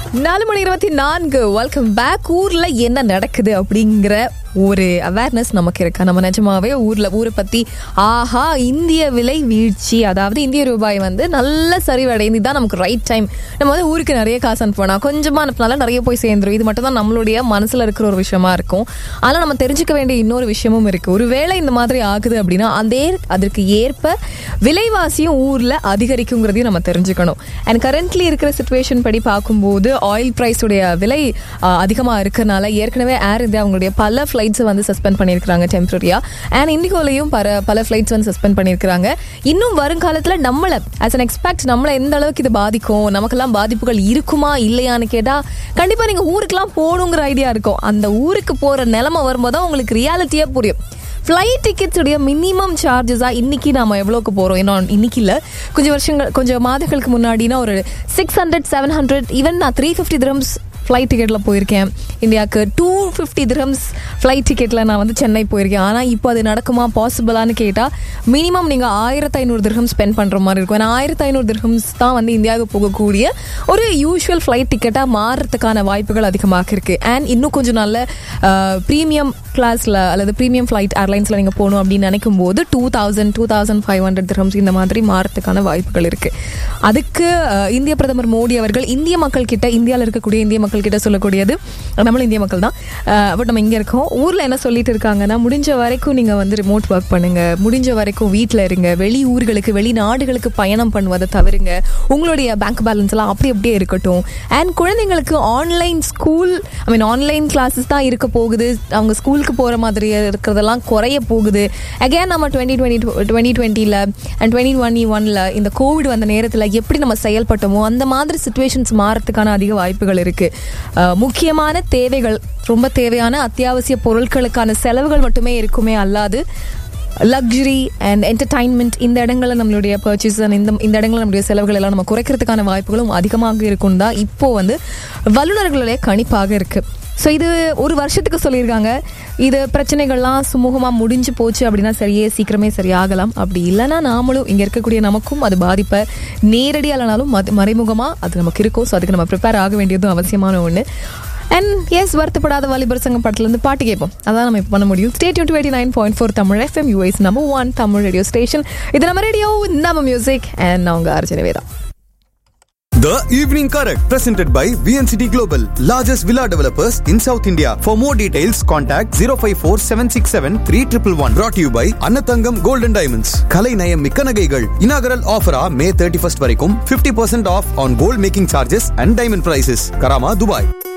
நாலு மணி இருபத்தி நான்கு வெல்கம் பேக் ஊர்ல என்ன நடக்குது அப்படிங்கிற ஒரு அவேர்னஸ் நமக்கு இருக்கா நம்ம நிஜமாவே ஊர்ல ஊரை பத்தி ஆஹா இந்திய விலை வீழ்ச்சி அதாவது இந்திய ரூபாய் வந்து நல்ல சரிவடைந்து தான் நமக்கு ரைட் டைம் நம்ம வந்து ஊருக்கு நிறைய காசு அனுப்பினா கொஞ்சமா அனுப்பினால நிறைய போய் சேர்ந்துரும் இது மட்டும் தான் நம்மளுடைய மனசுல இருக்கிற ஒரு விஷயமா இருக்கும் ஆனா நம்ம தெரிஞ்சுக்க வேண்டிய இன்னொரு விஷயமும் இருக்கு ஒருவேளை இந்த மாதிரி ஆகுது அப்படின்னா அதே அதற்கு ஏற்ப விலைவாசியும் ஊர்ல அதிகரிக்குங்கிறதையும் நம்ம தெரிஞ்சுக்கணும் அண்ட் கரண்ட்லி இருக்கிற சுச்சுவேஷன் படி பார்க்கும்போது ஆயில் பிரைஸுடைய விலை ஆஹ், அதிகமா இருக்கறனால ஏற்கனவே ஏர் இந்தியா அவங்களுடைய பல ஃபிளைட்ஸை வந்து சஸ்பெண்ட் பண்ணியிருக்காங்க டெம்பரரியா அண்ட் இண்டிகோலையும் பல பல ஃபிளைட்ஸ் வந்து சஸ்பெண்ட் பண்ணியிருக்காங்க இன்னும் வருங்காலத்துல நம்மள ஆஸ் அன் எக்ஸ்பெக்ட் நம்மள எந்த அளவுக்கு இது பாதிக்கும் நமக்கெல்லாம் பாதிப்புகள் இருக்குமா இல்லையான்னு கேட்டா கண்டிப்பா நீங்க ஊருக்கெல்லாம் போகணுங்கிற ஐடியா இருக்கும் அந்த ஊருக்கு போற நிலைமை வரும்போது தான் உங்களுக்கு ரியாலிட்டியே புரியும் ஃப்ளைட் டிக்கெட்ஸ் உடைய மினிமம் சார்ஜஸா இன்னைக்கு நாம எவ்வளோக்கு போறோம் இன்னும் இன்னைக்கு இல்ல கொஞ்சம் வருஷங்கள் கொஞ்சம் மாதங்களுக்கு முன்னாடினா ஒரு six hundred seven hundred even நான் த்ரீ ஃபிஃப்டி திரம்ஸ் ஃப்ளைட் டிக்கெட்டில் போயிருக்கேன் இந்தியாவுக்கு டூ ஃபிஃப்டி திரம்ஸ் ஃப்ளைட் டிக்கெட்டில் நான் வந்து சென்னை போயிருக்கேன் ஆனால் இப்போ அது நடக்குமா பாசிபிளான்னு கேட்டால் மினிமம் நீங்கள் ஆயிரத்து ஐநூறு திரகம் ஸ்பெண்ட் பண்ணுற மாதிரி இருக்கும் ஏன்னா ஆயிரத்து ஐநூறு திரகம்ஸ் தான் வந்து இந்தியாவுக்கு போகக்கூடிய ஒரு யூஷுவல் ஃப்ளைட் டிக்கெட்டாக மாறுறதுக்கான வாய்ப்புகள் அதிகமாக இருக்குது அண்ட் இன்னும் கொஞ்சம் நல்ல ப்ரீமியம் கிளாஸில் அல்லது ப்ரீமியம் ஃப்ளைட் ஏர்லைன்ஸில் நீங்கள் போகணும் அப்படின்னு நினைக்கும் போது two thousand two thousand five hundred dirhams இந்த மாதிரி மாறத்துக்கான வாய்ப்புகள் இருக்கு அதுக்கு அஹ், இந்திய பிரதமர் மோடி அவர்கள் இந்திய மக்கள் கிட்ட இந்தியாவில் இருக்கக்கூடிய இந்திய மக்கள் கிட்ட சொல்லக்கூடியது நம்மளும் இந்திய மக்கள் தான் பட் நம்ம இங்கே இருக்கோம் ஊரில் என்ன சொல்லிட்டு இருக்காங்கன்னா முடிஞ்ச வரைக்கும் நீங்கள் வந்து ரிமோட் ஒர்க் பண்ணுங்க முடிஞ்ச வரைக்கும் வீட்டில் இருங்க வெளி ஊர்களுக்கு வெளிநாடுகளுக்கு பயணம் பண்ணுவதை தவிருங்க உங்களுடைய பேங்க் பேலன்ஸ் எல்லாம் அப்படி அப்படியே இருக்கட்டும் அண்ட் குழந்தைங்களுக்கு online school I mean online classes தான் இருக்க போகுது அவங்க ஸ்கூலுக்கு போகிற மாதிரி இருக்கிறதெல்லாம் குறைய போகுது அகேன் நம்ம டுவெண்ட்டி டுவெண்ட்டி டுவெண்ட்டி டுவெண்ட்டியில் அண்ட் டுவெண்ட்டி டுவெண்ட்டி ஒனில் இந்த கோவிட் வந்த நேரத்தில் எப்படி நம்ம செயல்பட்டோமோ அந்த மாதிரி சுச்சுவேஷன்ஸ் மாறத்துக்கான அதிக வாய்ப்புகள் இருக்குது முக்கியமான தேவைகள் ரொம்ப தேவையான அத்தியாவசிய பொருட்களுக்கான செலவுகள் மட்டுமே இருக்குமே அல்லாது லக்ஸரி அண்ட் என்டர்டைன்மெண்ட் இந்த இடங்கள்ல நம்மளுடைய பர்ச்சேஸ் இந்த இந்த இடங்கள்ல நம்மளுடைய செலவுகள் எல்லாம் நம்ம குறைக்கிறதுக்கான வாய்ப்புகளும் அதிகமாக இருக்கும் தான் இப்போ வந்து வல்லுநர்களுடைய கணிப்பாக இருக்கு ஸோ இது ஒரு வருஷத்துக்கு சொல்லியிருக்காங்க இது பிரச்சனைகள்லாம் சுமூகமாக முடிஞ்சு போச்சு அப்படின்னா சரியே சீக்கிரமே சரியாகலாம் அப்படி இல்லைன்னா நாமளும் இங்கே இருக்கக்கூடிய நமக்கும் அது பாதிப்பை நேரடியாக இல்லைனாலும் மது- மறைமுகமா அது நமக்கு இருக்கும் ஸோ அதுக்கு நம்ம ப்ரிப்பேர் ஆக வேண்டியதும் அவசியமான ஒன்று அண்ட் எஸ் வருத்தப்படாத வாலிபர் சங்கம் படத்துலேருந்து பாட்டு கேட்போம் அதான் நம்ம இப்போ பண்ண முடியும் state twenty nine point four Tamil FM US number one Tamil radio station இது நம்ம ரேடியோ நம்ம மியூசிக் அண்ட் நான் உங்கள் Arjuna Veda The Evening Correct, presented by VNCT Global, largest villa developers in South India. For more details, contact 054 767 3111. Brought to you by Annathangam Gold and Diamonds. Kalai Nayam Mikka Nagaigal. Inaugural offer ah May 31st வரைக்கும் 50% off on gold making charges and diamond prices. Karama, Dubai.